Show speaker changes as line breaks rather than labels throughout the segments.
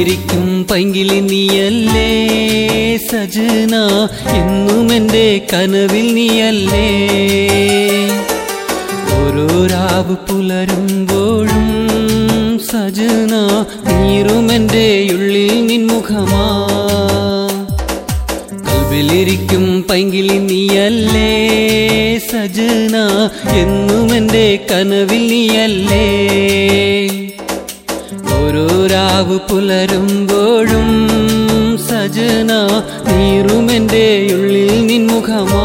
കൽവിലിരിക്കും പൈങ്കിളി നീയല്ലേ സജന എന്നും എൻ്റെ കനവിൽ നീയല്ലേ ഓരോ രാവ് പുലരുമ്പോഴും സജന നീറും എൻ്റെ ഉള്ളിൽ നിൻമുഖമാ കൽവിലിരിക്കും പൈങ്കിളി നീയല്ലേ സജന എന്നും എൻ്റെ കനവിൽ നീയല്ലേ ഓരോ രാവ് പുലരുമ്പോഴും സജന നീറും എൻ്റെ ഉള്ളിൽ നിൻമുഖമാ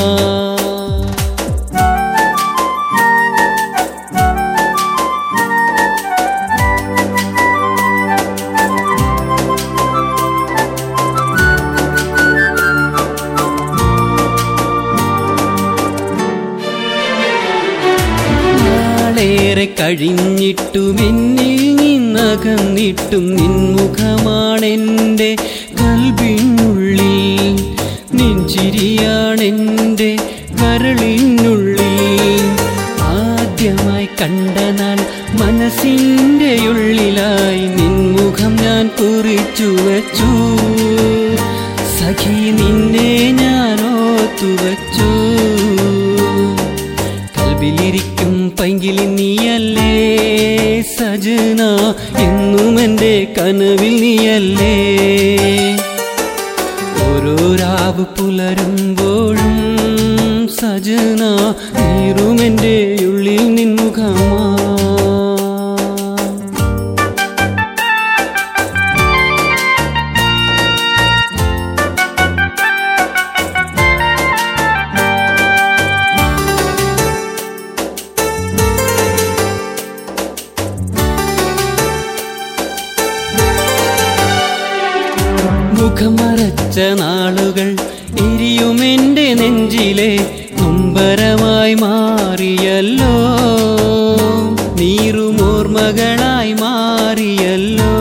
നാളേറെ കഴിഞ്ഞിട്ടും എന്നിൽ നിന്നകന്നിട്ടും നിൻമുഖമാണെൻ്റെ കൽവിനുള്ളിൽ നെഞ്ചിരിയാണെൻ്റെ കരളിനുള്ളിൽ ആദ്യമായി കണ്ട നാൾ മനസ്സിൻ്റെ ഉള്ളിലായി നിൻമുഖം ഞാൻ കുറിച്ചു വച്ചു സഖി നിന്നെ ഞാൻ ഓത്തുവച്ചു കൽവിലിരിക്കും പൈങ്കിളി നീയല്ലേ സജന എന്നും എൻ്റെ കനവിൽ നീയല്ലേ ഓരോ രാവ് പുലരുമ്പോഴും സജന നീറും എൻ്റെ ഉള്ളിൽ നിൻമുഖമാ മുഖമറച്ച നാളുകൾ എരിയുമെന്റെ നെഞ്ചിലെ നൊമ്പരമായി മാറിയല്ലോ നീറുമോർമകളായി മാറിയല്ലോ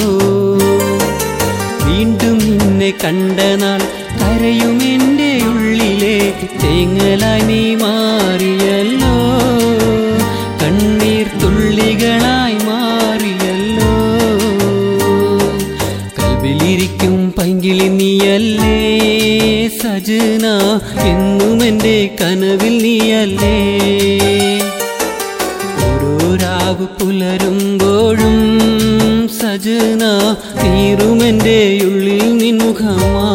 വീണ്ടും നിന്നെ കണ്ട നാൾ കരയുമെന്റെ ഉള്ളിലെ തേങ്ങലായി നീ മാറിയല്ലോ കണ്ണീർ തുള്ളികളായി മാറിയല്ലോ കൽവിലിരിക്കും പൈങ്കിളി നീയല്ലേ സജന എന്നും എൻ്റെ കനവിൽ നീയല്ലേ ഓരോ രാവ് പുലരുമ്പോഴും സജന നീറുമെൻ്റെ ഉള്ളിൽ നിൻമുഖമാ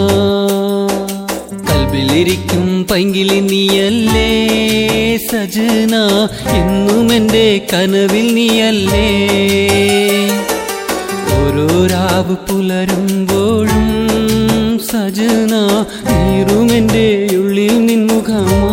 കൽവിലിരിക്കും പൈങ്കിളി നീയല്ലേ സജന എന്നും എൻ്റെ കനവിൽ നീയല്ലേ ഓരോ രാവ് പുലരുമ്പോഴും സജന നീറുമെൻ്റെ ഉള്ളിൽ നിൻമുഖമാ